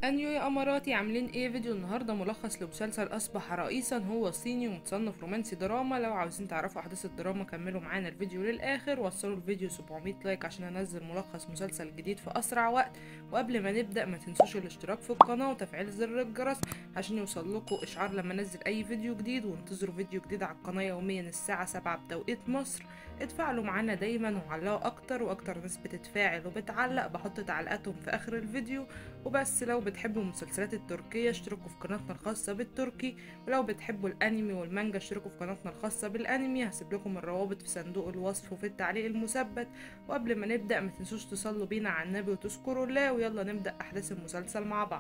انيو يا اماراتي عاملين ايه فيديو النهارده ملخص لمسلسل اصبح رئيسا هو صيني ومتصنف رومانسي دراما لو عاوزين تعرفوا احداث الدراما كملوا معانا الفيديو للاخر وصلوا الفيديو 700 لايك عشان انزل ملخص مسلسل جديد في اسرع وقت وقبل ما نبدا ما تنسوش الاشتراك في القناه وتفعيل زر الجرس عشان يوصل لكم اشعار لما انزل اي فيديو جديد وانتظروا فيديو جديد على القناه يوميا الساعه 7 بتوقيت مصر اتفاعلوا معانا دايما وعلقوا اكتر واكتر ناس بتتفاعل وبتعلق بحط تعليقاتهم في اخر الفيديو وبس لو بتحبوا المسلسلات التركية اشتركوا في قناتنا الخاصة بالتركي ولو بتحبوا الانمي والمانجا اشتركوا في قناتنا الخاصة بالانمي هسيب لكم الروابط في صندوق الوصف وفي التعليق المثبت وقبل ما نبدأ ما تنسوش تصلوا بينا على النبي وتذكروا الله ويلا نبدأ احداث المسلسل مع بعض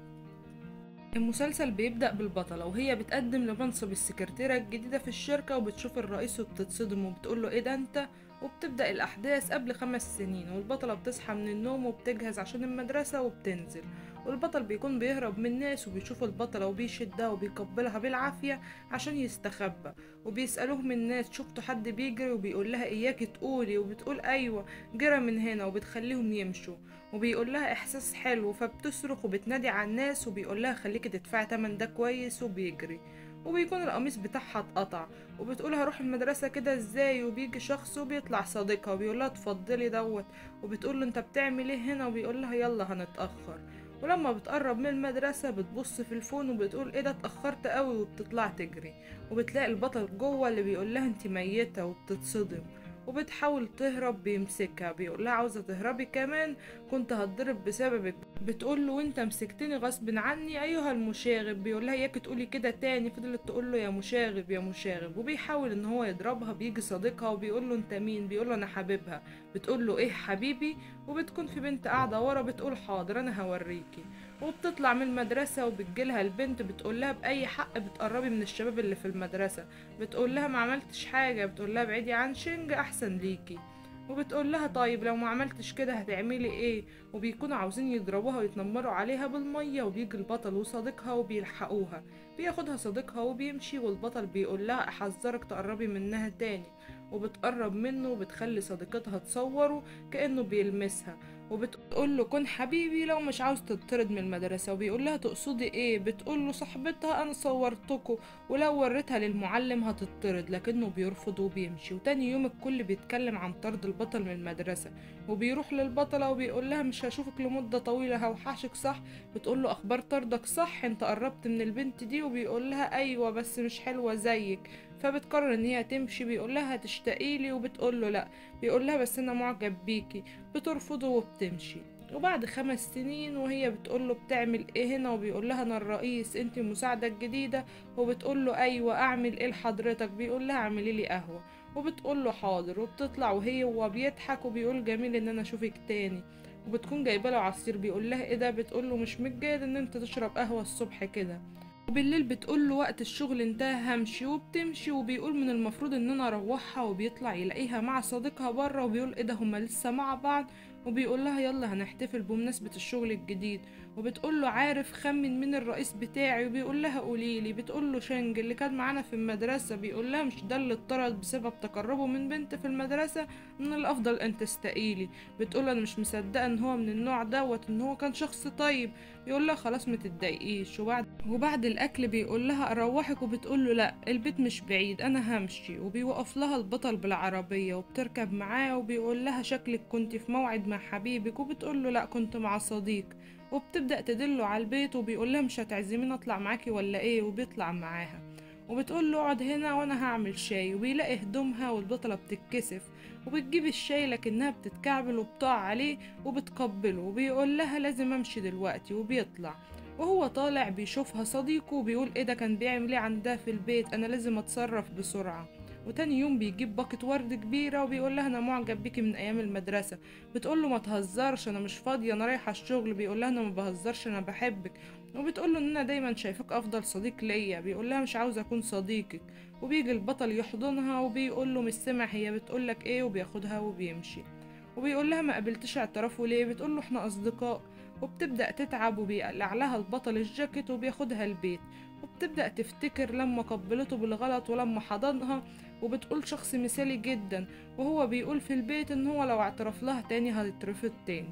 المسلسل بيبدأ بالبطلة وهي بتقدم لمنصب السكرتيرة الجديدة في الشركة وبتشوف الرئيس وبتتصدم وبتقوله ايه ده انت وبتبدأ الأحداث قبل خمس سنين والبطلة بتصحى من النوم وبتجهز عشان المدرسة وبتنزل والبطل بيكون بيهرب من الناس وبيشوف البطلة وبيشدها وبيقبلها بالعافية عشان يستخبى وبيسألوه من الناس شفتوا حد بيجري وبيقول لها إياكي تقولي وبتقول أيوة جرى من هنا وبتخليهم يمشوا وبيقول لها إحساس حلو فبتصرخ وبتنادي على الناس وبيقول لها خليكي تدفعي تمن ده كويس وبيجري وبيكون القميص بتاعها اتقطع وبتقول هروح المدرسة كده ازاي وبيجي شخص وبيطلع صديقها وبيقول لها اتفضلي دوت وبتقول له انت بتعمل ايه هنا وبيقول لها يلا هنتأخر ولما بتقرب من المدرسة بتبص في الفون وبتقول ايه ده اتأخرت قوي وبتطلع تجري وبتلاقي البطل جوه اللي بيقول لها انت ميتة وبتتصدم وبتحاول تهرب بيمسكها بيقول لها عاوزة تهربي كمان كنت هتضرب بسببك بتقول له وانت مسكتني غصب عني ايها المشاغب بيقول لها اياك تقولي كده تاني فضلت تقول له يا مشاغب يا مشاغب وبيحاول ان هو يضربها بيجي صديقها وبيقول له انت مين بيقول له انا حبيبها بتقول له ايه حبيبي وبتكون في بنت قاعده ورا بتقول حاضر انا هوريكي وبتطلع من المدرسة وبتجيلها البنت بتقول لها بأي حق بتقربي من الشباب اللي في المدرسة بتقول لها ما عملتش حاجة بتقول لها بعيدي عن شنج أحسن ليكي وبتقول لها طيب لو ما عملتش كده هتعملي ايه وبيكونوا عاوزين يضربوها ويتنمروا عليها بالمية وبيجي البطل وصديقها وبيلحقوها بياخدها صديقها وبيمشي والبطل بيقول لها احذرك تقربي منها تاني وبتقرب منه وبتخلي صديقتها تصوره كأنه بيلمسها وبتقول له كن حبيبي لو مش عاوز تطرد من المدرسة وبيقول لها تقصدي ايه بتقول له صاحبتها انا صورتكوا ولو وريتها للمعلم هتطرد لكنه بيرفض وبيمشي وتاني يوم الكل بيتكلم عن طرد البطل من المدرسة وبيروح للبطلة وبيقول لها مش هشوفك لمدة طويلة هوحشك صح بتقول له اخبار طردك صح انت قربت من البنت دي وبيقول لها ايوه بس مش حلوة زيك فبتقرر ان هي تمشي بيقول لها تشتاقي لي وبتقول له لا بيقول لها بس انا معجب بيكي بترفضه وبتمشي وبعد خمس سنين وهي بتقول له بتعمل ايه هنا وبيقول لها انا الرئيس انت المساعده الجديده وبتقول له ايوه اعمل ايه لحضرتك بيقول لها اعملي لي قهوه وبتقول له حاضر وبتطلع وهي وهو بيضحك وبيقول جميل ان انا اشوفك تاني وبتكون جايبه له عصير بيقول لها ايه ده بتقول له مش متجاد ان انت تشرب قهوه الصبح كده وبالليل بتقول له وقت الشغل انتهى همشي وبتمشي وبيقول من المفروض ان انا اروحها وبيطلع يلاقيها مع صديقها بره وبيقول ايه ده هما لسه مع بعض وبيقول لها يلا هنحتفل بمناسبة الشغل الجديد وبتقول له عارف خمن من الرئيس بتاعي وبيقول لها قوليلي بتقول له شنج اللي كان معانا في المدرسة بيقول لها مش ده اللي اتطرد بسبب تقربه من بنت في المدرسة من الافضل ان تستقيلي بتقول انا مش مصدقة ان هو من النوع دوت ان هو كان شخص طيب يقول لها خلاص ما تتضايقيش وبعد وبعد الاكل بيقول لها اروحك وبتقول له لا البيت مش بعيد انا همشي وبيوقف لها البطل بالعربية وبتركب معاه وبيقول لها شكلك كنت في موعد مع حبيبك وبتقول له لا كنت مع صديق وبتبدأ تدله على البيت وبيقول لها مش هتعزميني اطلع معاكي ولا ايه وبيطلع معاها وبتقول له اقعد هنا وانا هعمل شاي وبيلاقي هدومها والبطلة بتتكسف وبتجيب الشاي لكنها بتتكعبل وبتقع عليه وبتقبله وبيقول لها لازم امشي دلوقتي وبيطلع وهو طالع بيشوفها صديقه وبيقول ايه ده كان بيعمل ايه عندها في البيت انا لازم اتصرف بسرعة وتاني يوم بيجيب باكت ورد كبيرة وبيقول لها أنا معجب بيكي من أيام المدرسة بتقول له ما تهزرش أنا مش فاضية أنا رايحة الشغل بيقول لها أنا ما بهزرش أنا بحبك وبتقول له إن أنا دايما شايفاك أفضل صديق ليا بيقول لها مش عاوز أكون صديقك وبيجي البطل يحضنها وبيقول له مش سمع هي بتقول لك إيه وبياخدها وبيمشي وبيقول لها ما قابلتش اعترافه ليه بتقول له إحنا أصدقاء وبتبدأ تتعب وبيقلع لها البطل الجاكيت وبياخدها البيت وبتبدأ تفتكر لما قبلته بالغلط ولما حضنها وبتقول شخص مثالي جدا وهو بيقول في البيت ان هو لو اعترف لها تاني هيترفض تاني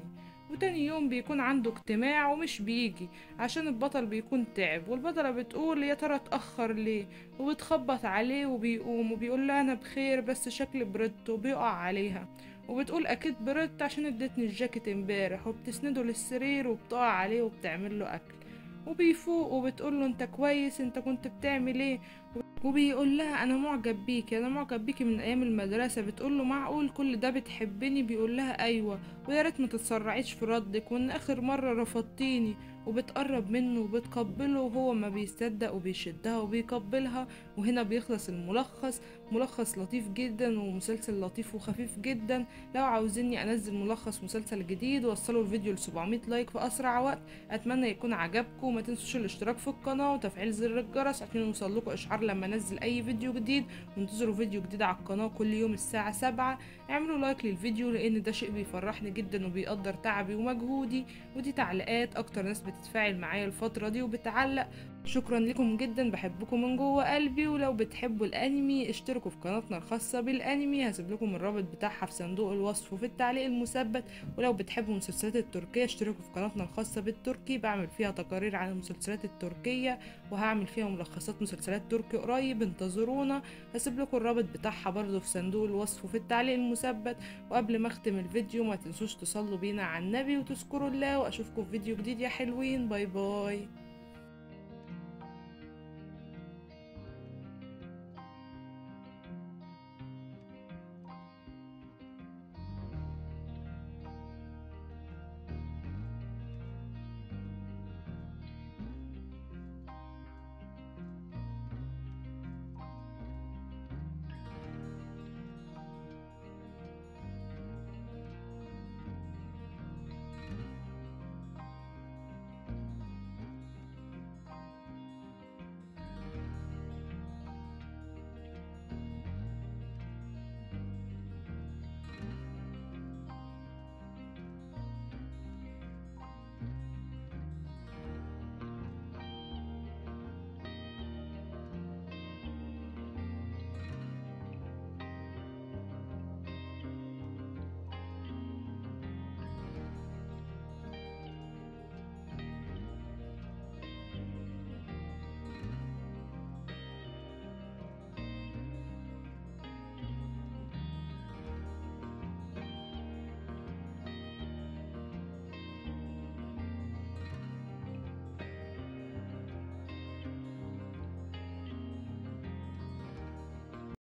وتاني يوم بيكون عنده اجتماع ومش بيجي عشان البطل بيكون تعب والبطلة بتقول يا ترى اتأخر ليه وبتخبط عليه وبيقوم وبيقول لها انا بخير بس شكل بريت وبيقع عليها وبتقول اكيد بريت عشان ادتني الجاكيت امبارح وبتسنده للسرير وبتقع عليه وبتعمل له اكل وبيفوق وبتقول له انت كويس انت كنت بتعمل ايه وبيقول لها انا معجب بيكي انا معجب بيكي من ايام المدرسه بتقول له معقول كل ده بتحبني بيقول لها ايوه ويا ريت ما تتسرعيش في ردك وان اخر مره رفضتيني وبتقرب منه وبتقبله وهو ما بيصدق وبيشدها وبيقبلها وهنا بيخلص الملخص ملخص لطيف جدا ومسلسل لطيف وخفيف جدا لو عاوزيني انزل ملخص مسلسل جديد وصلوا الفيديو ل 700 لايك في اسرع وقت اتمنى يكون عجبكم وما تنسوش الاشتراك في القناه وتفعيل زر الجرس عشان يوصلكم اشعار لما انزل اي فيديو جديد وانتظروا فيديو جديد على القناه كل يوم الساعه 7 اعملوا لايك للفيديو لان ده شيء بيفرحني جدا وبيقدر تعبي ومجهودي ودي تعليقات اكتر ناس بتتفاعل معايا الفتره دي وبتعلق شكرا لكم جدا بحبكم من جوه قلبي ولو بتحبوا الانمي اشتركوا في قناتنا الخاصه بالانمي هسيب لكم الرابط بتاعها في صندوق الوصف وفي التعليق المثبت ولو بتحبوا المسلسلات التركيه اشتركوا في قناتنا الخاصه بالتركي بعمل فيها تقارير عن المسلسلات التركيه وهعمل فيها ملخصات مسلسلات تركي قريب انتظرونا هسيب لكم الرابط بتاعها برضو في صندوق الوصف وفي التعليق المثبت وقبل ما اختم الفيديو ما تنسوش تصلوا بينا على النبي وتذكروا الله واشوفكم في فيديو جديد يا حلوين باي باي